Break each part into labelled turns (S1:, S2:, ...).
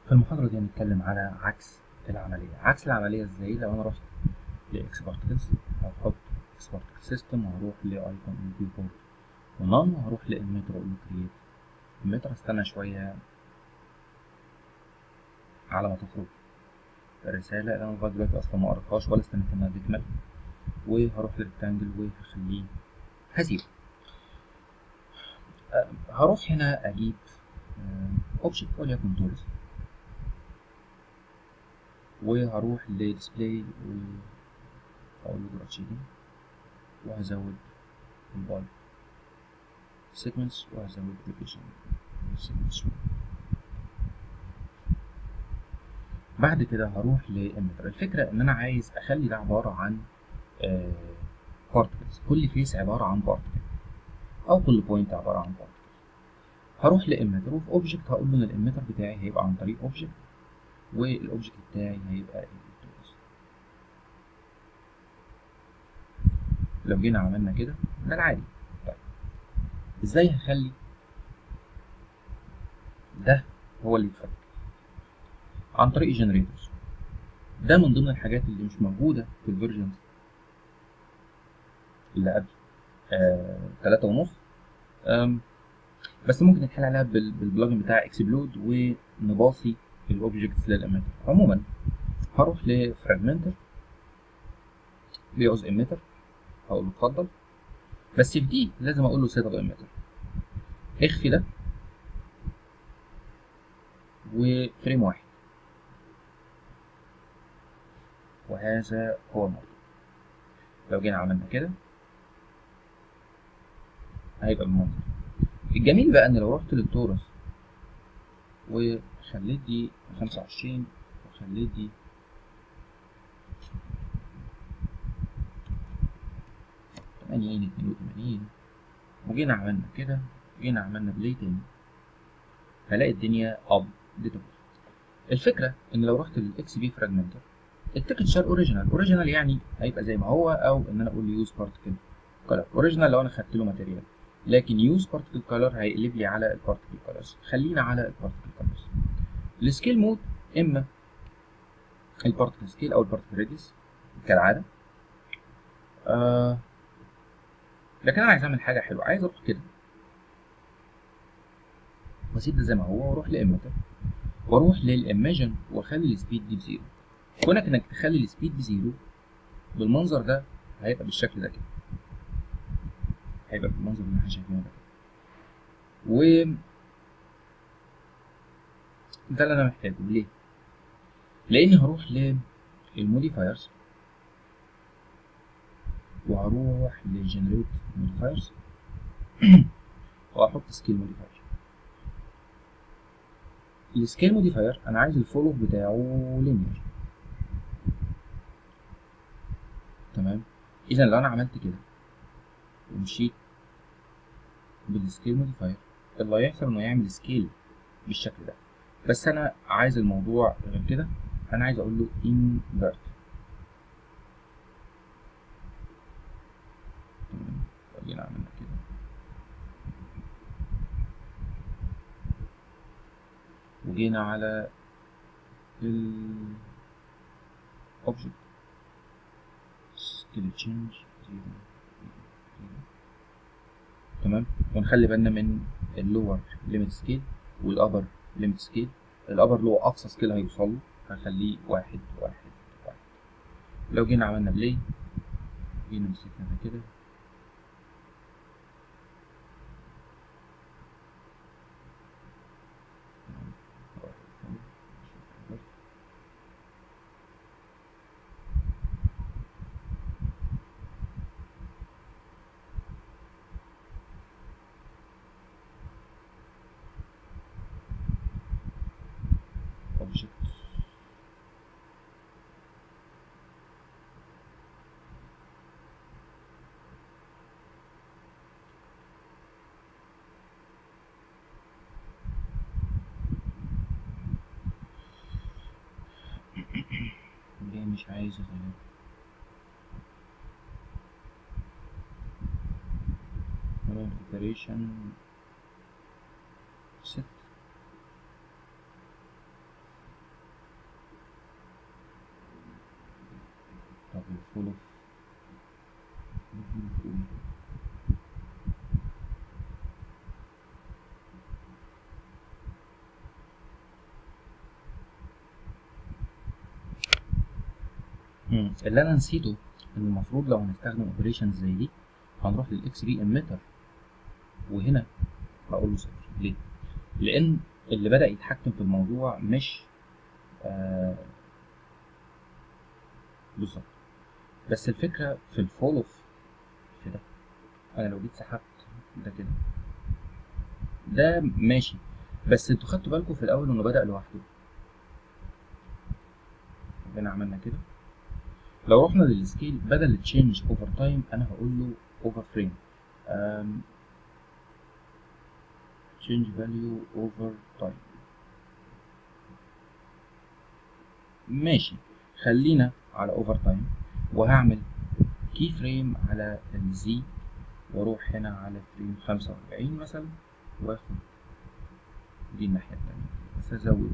S1: في المحاضرة دي هنتكلم على عكس العملية عكس العملية ازاي لو انا رحت لاكس بارتكلز هحط اكس بارتكل سيستم وهروح لايكون فيو بورت ونان وهروح للمتر واقول له كرييت المتر استنى شوية على ما تخرج الرسالة اللي انا لغاية دلوقتي اصلا ما قريتهاش ولا استنيت انها تكمل وهروح للريكتانجل وهخليه هسيبه أه هروح هنا اجيب اوبجكت وليكن تورس وهروح لديسبلاي وهقول له جراد شيدنج وهزود البال سيكونس وهزود لوكيشن سيكونس بعد كده هروح للمتر الفكرة ان انا عايز اخلي ده عبارة عن بارتكلز كل فيس عبارة عن بارتكل او كل بوينت عبارة عن بارتكل هروح لامتر وفي اوبجكت هقول له ان الامتر بتاعي هيبقى عن طريق اوبجكت والاوبجكت بتاعي هيبقى التورس لو جينا عملنا كده ده العادي طيب ازاي هخلي ده هو اللي يتفك عن طريق جنريتورز ده من ضمن الحاجات اللي مش موجوده في الفيرجنز اللي قبل آه، تلاتة ونص بس ممكن نتحل عليها بالبلجن بتاع اكسبلود ونباصي الاوبجكتس للاميتر عموما هروح لفراجمنتر بيعوز اميتر هقول له اتفضل بس في دي لازم اقول له سيت اب اميتر اخفي ده وفريم واحد وهذا هو الموضوع لو جينا عملنا كده هيبقى بالمنظر الجميل بقى ان لو رحت للتورس وخليت دي خمسة وعشرين وخليت دي تمانين اتنين وتمانين وجينا عملنا كده وجينا عملنا بلاي تاني هلاقي الدنيا اب ديتابل الفكرة ان لو رحت للاكس بي فراجمنتر التكتشر اوريجينال اوريجينال يعني هيبقى زي ما هو او ان انا اقول يوز بارتكل كلر اوريجينال لو انا خدت له ماتيريال لكن يوز بارتكل كلر هيقلب لي على البارتكل كلرز خلينا على البارتكل كلرز السكيل مود اما البارتكل سكيل او البارتكل ريديوس كالعاده آه لكن انا عايز اعمل حاجه حلوه عايز اروح كده واسيب ده زي ما هو واروح لامتر واروح للايماجن واخلي السبيد دي بزيرو كونك انك تخلي السبيد بزيرو بالمنظر ده هيبقى بالشكل ده كده هيبقى بالمنظر اللي احنا شايفينه ده و ده اللي انا محتاجه ليه لاني هروح للموديفايرز وهروح للجنريت موديفايرز واحط سكيل موديفاير السكيل موديفاير انا عايز الفولو بتاعه لينير تمام اذا لو انا عملت كده ومشيت بالسكيل موديفاير اللي هيحصل انه يعمل سكيل بالشكل ده بس انا عايز الموضوع غير كده انا عايز اقول له invert تمام جينا عملنا كده وجينا على ال object skill change تمام ونخلي بالنا من اللور ليميت سكيل والابر ليميت سكيل الابر اللي هو اقصى سكيل هيوصل له هنخليه واحد واحد واحد لو جينا عملنا بلاي جينا مسكنا ده كده object ليه مش عايز اغير iteration set الفول اوف مم. اللي انا نسيته ان المفروض لو هنستخدم اوبريشنز زي دي هنروح للاكس بي اميتر وهنا هقول له صفر ليه؟ لان اللي بدا يتحكم في الموضوع مش آه بالظبط بس الفكره في الفول اوف في ده انا لو جيت سحبت ده كده ده ماشي بس انتوا خدتوا بالكم في الاول انه بدا لوحده هنا عملنا كده لو رحنا للسكيل بدل تشينج اوفر تايم انا هقول له اوفر فريم change value over time ماشي خلينا على اوفر تايم وهعمل كي فريم على الزي واروح هنا على فريم خمسة وأربعين مثلا واخد دي الناحية التانية بس ازود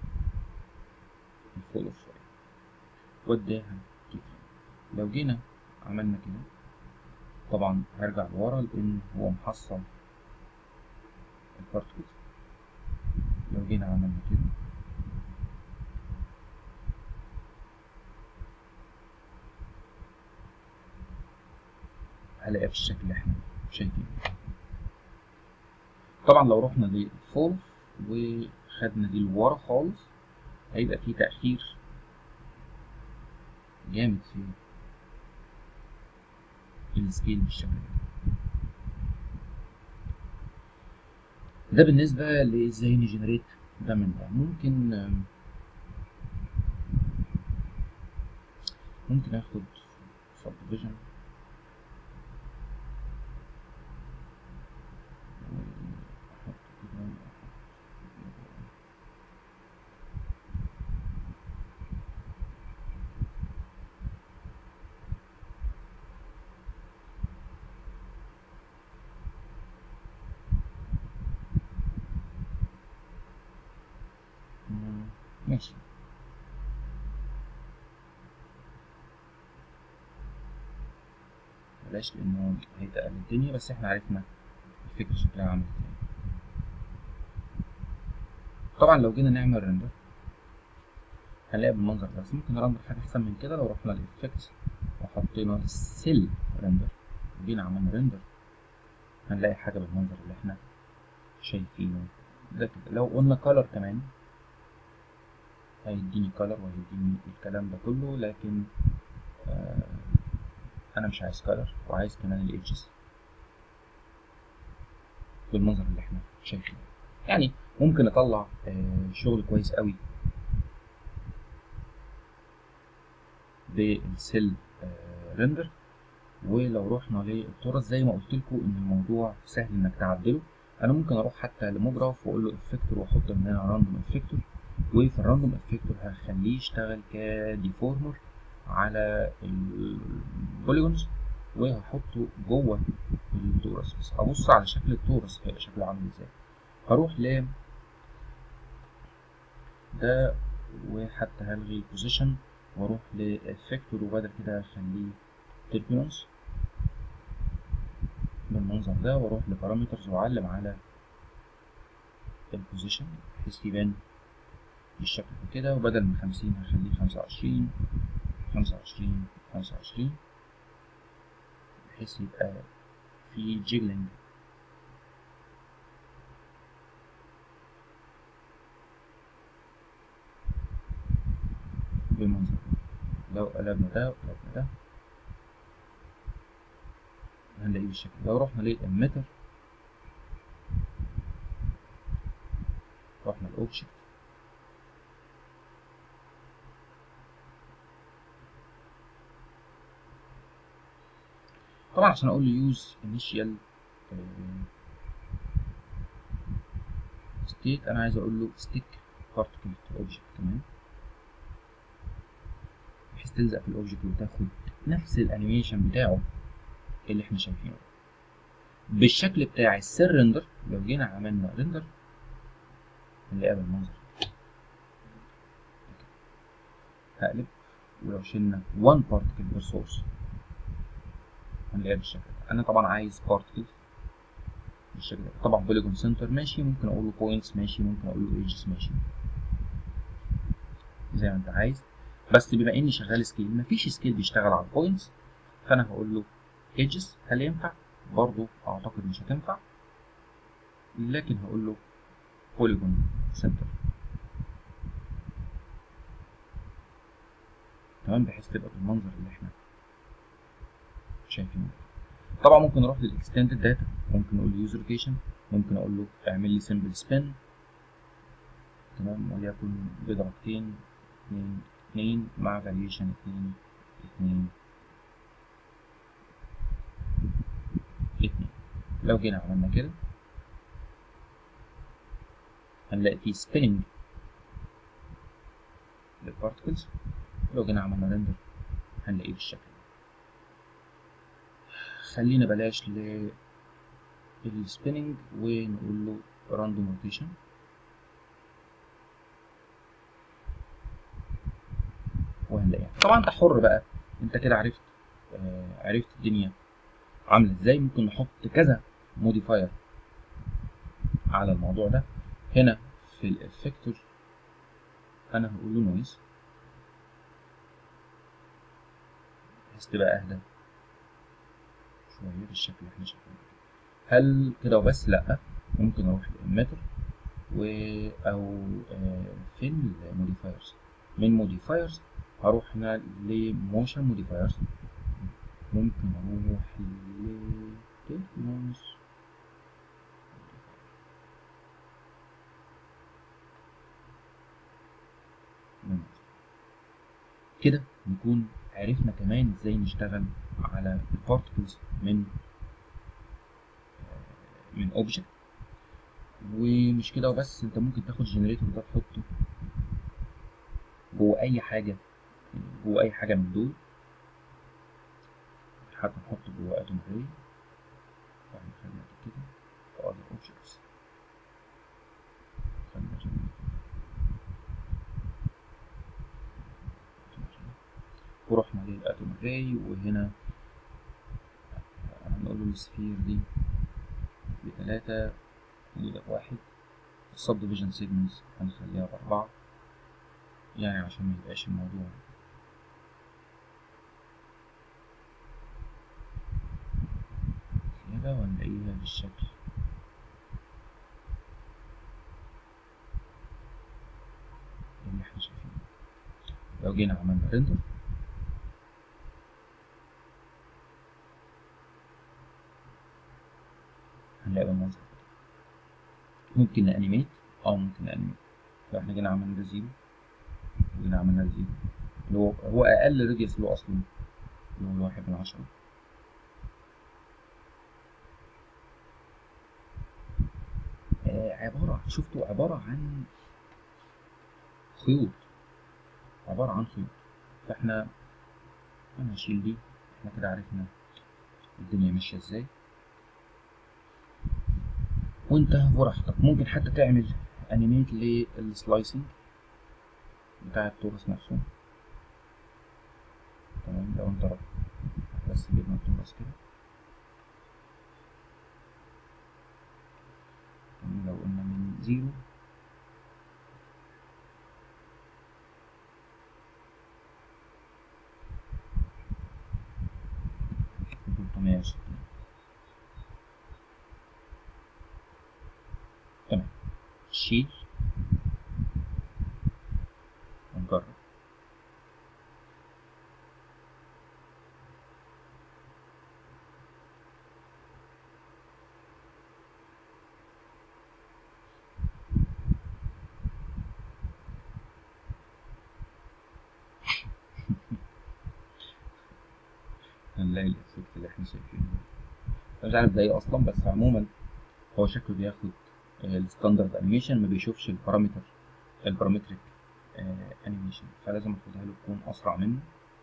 S1: الفولو شوية واديها كي فريم لو جينا عملنا كده طبعا هرجع لورا لان هو محصل البارتكلز لو جينا عملنا كده هلاقيها بالشكل اللي احنا شايفينه طبعا لو رحنا للفول وخدنا دي لورا خالص هيبقى في تأخير جامد في السكيل بالشكل ده ده بالنسبة لازاي نجنريت ده من ده ممكن ممكن اخد subdivision ماشي بلاش لانه هيتقل الدنيا بس احنا عرفنا الفكرة شكلها عامل ازاي طبعا لو جينا نعمل ريندر هنلاقي بالمنظر ده بس ممكن نرندر حاجة احسن من كده لو رحنا للإفكت وحطينا السيل ريندر وجينا عملنا ريندر هنلاقي حاجة بالمنظر اللي احنا شايفينه ده كده لو قلنا كولر كمان هيديني كولر وهيديني الكلام ده كله لكن آه انا مش عايز كولر وعايز كمان الايدجز بالمنظر اللي احنا شايفينه يعني ممكن اطلع آه شغل كويس قوي بالسيل آه ريندر ولو رحنا للتورس زي ما قلت لكم ان الموضوع سهل انك تعدله انا ممكن اروح حتى لموجراف واقول له افكتور واحط من هنا راندوم افكتور وفي الراندوم افكتور هخليه يشتغل كديفورمر على البوليجونز وهحطه جوه التورس بس هبص على شكل التورس هيبقى شكله عامل ازاي هروح ل ده وحتى هلغي البوزيشن واروح لافكتور وبدل كده اخليه تربيونس بالمنظر ده واروح لبارامترز واعلم على البوزيشن بحيث يبان بالشكل ده كده وبدل من خمسين هخليه خمسة وعشرين خمسة وعشرين خمسة وعشرين بحيث يبقى في جيجلينج بالمنظر لو قلبنا ده وقلبنا ده هنلاقيه بالشكل لو رحنا للإميتر رحنا الأوبجكت طبعا عشان اقول له يوز انيشال ستيت انا عايز اقول له ستيك بارتكل اوبجكت كمان بحيث تلزق في الاوبجكت وتاخد نفس الانيميشن بتاعه اللي احنا شايفينه بالشكل بتاع السير ريندر لو جينا عملنا ريندر هنلاقيها بالمنظر هقلب ولو شلنا 1 بارتكل بير سورس هنلاقيها بالشكل ده انا طبعا عايز بارتكل بالشكل ده طبعا بوليجون سنتر ماشي ممكن اقول له بوينتس ماشي ممكن اقول له ايدجز ماشي زي ما انت عايز بس بما اني شغال سكيل مفيش سكيل بيشتغل على البوينتس فانا هقول له ايدجز هل ينفع برضو اعتقد مش هتنفع لكن هقول له بوليجون سنتر تمام بحيث تبقى بالمنظر اللي احنا شايفينه طبعا ممكن اروح للاكستندد داتا ممكن اقول له يوزر لوكيشن ممكن اقول له اعمل لي سمبل سبين تمام وليكن بدرجتين اتنين اتنين مع فاريشن اتنين اتنين اتنين لو جينا عملنا كده هنلاقي فيه سبيننج للبارتكلز لو جينا عملنا ريندر هنلاقيه بالشكل ده خلينا بلاش للسبيننج ونقول له راندوم روتيشن وهنلاقيها طبعا انت حر بقى انت كده عرفت آه عرفت الدنيا عامله ازاي ممكن نحط كذا موديفاير على الموضوع ده هنا في الافكتور انا هقول له نويز بحيث تبقى اهدى شويه بالشكل اللي احنا شايفينه هل كده وبس لا ممكن اروح للاميتر و او آه فين الموديفايرز من موديفايرز هروح هنا لموشن موديفايرز ممكن اروح ل تكنوس كده نكون عرفنا كمان ازاي نشتغل على البارتكلز من من اوبجكت ومش كده وبس انت ممكن تاخد الجنريتور ده تحطه جوه اي حاجه جوه اي حاجه من دول حتى نحطه جوه اتوم اري خلينا كده في other objects خلينا ورحنا للاتوم اري وهنا هنقول له السفير دي بتلاتة نقول واحد السب ديفيجن سيجمنتس هنخليها بأربعة يعني عشان ما يبقاش الموضوع كده ونلاقيها بالشكل اللي احنا شايفينه لو جينا عملنا ريندر هنلاقي المنظر ممكن نانيميت اه ممكن نانيميت فاحنا جينا عملنا ده زيرو وجينا عملنا ده زيرو اللي هو هو اقل راديوس له اصلا اللي هو الواحد من عشرة آه عبارة شفتوا عبارة عن خيوط عبارة عن خيوط فاحنا انا هشيل دي احنا كده عرفنا الدنيا ماشية ازاي وانت براحتك ممكن حتى تعمل انيميت للسلايسنج بتاع التورس نفسه تمام لو انت بس جبنا التورس كده لو قلنا من زيرو تلتمية وستين تمام شيل ونجرب هنلاقي الافكت اللي احنا شايفينه انا مش عارف ده ايه اصلا بس عموما هو شكله بياخد الستاندرد انيميشن ما بيشوفش البارامتر البارامتريك انيميشن فلازم اخدها له تكون اسرع منه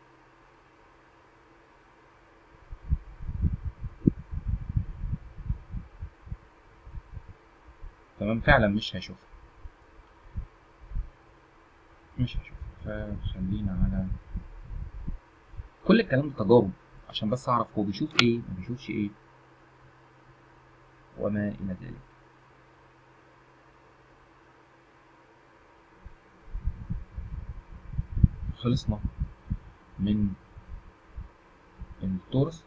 S1: تمام فعلا مش هيشوفها مش هيشوفها فخلينا على كل الكلام ده تجارب عشان بس اعرف هو بيشوف ايه ما بيشوفش ايه وما الى ذلك خلصنا من التورس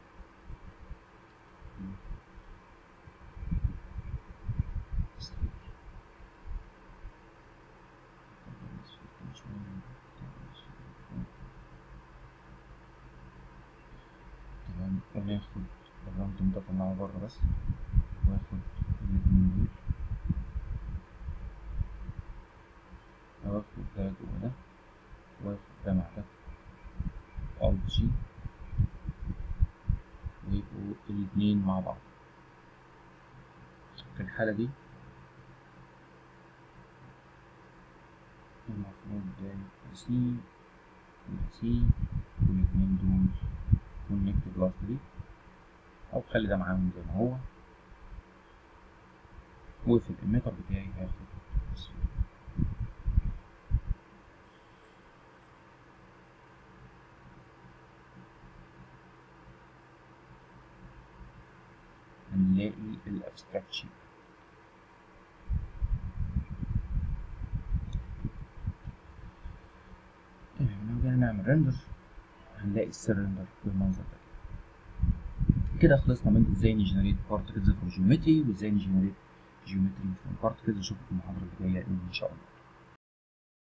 S1: تمام وناخد الراوند ده طلعه بره بس واخد الاتنين دول واخد ده جوه ده واخد ده مع ده Alt G ويبقوا الاتنين مع بعض في الحالة دي المفروض ده يبقى C وده C والاتنين دول كونكتد لاستلي أو خلي ده معاهم زي ما هو وفي الإميتر بتاعي هاخد الصورة هنلاقي الابستراكت شيب لو جينا نعمل ريندر هنلاقي السيرندر بالمنظر ده كده خلصنا من ازاي نجنريت بارتكلز في الجيومتري وازاي نجنريت جيومتري في البارتكلز اشوفكم المحاضره اللي جايه ان شاء الله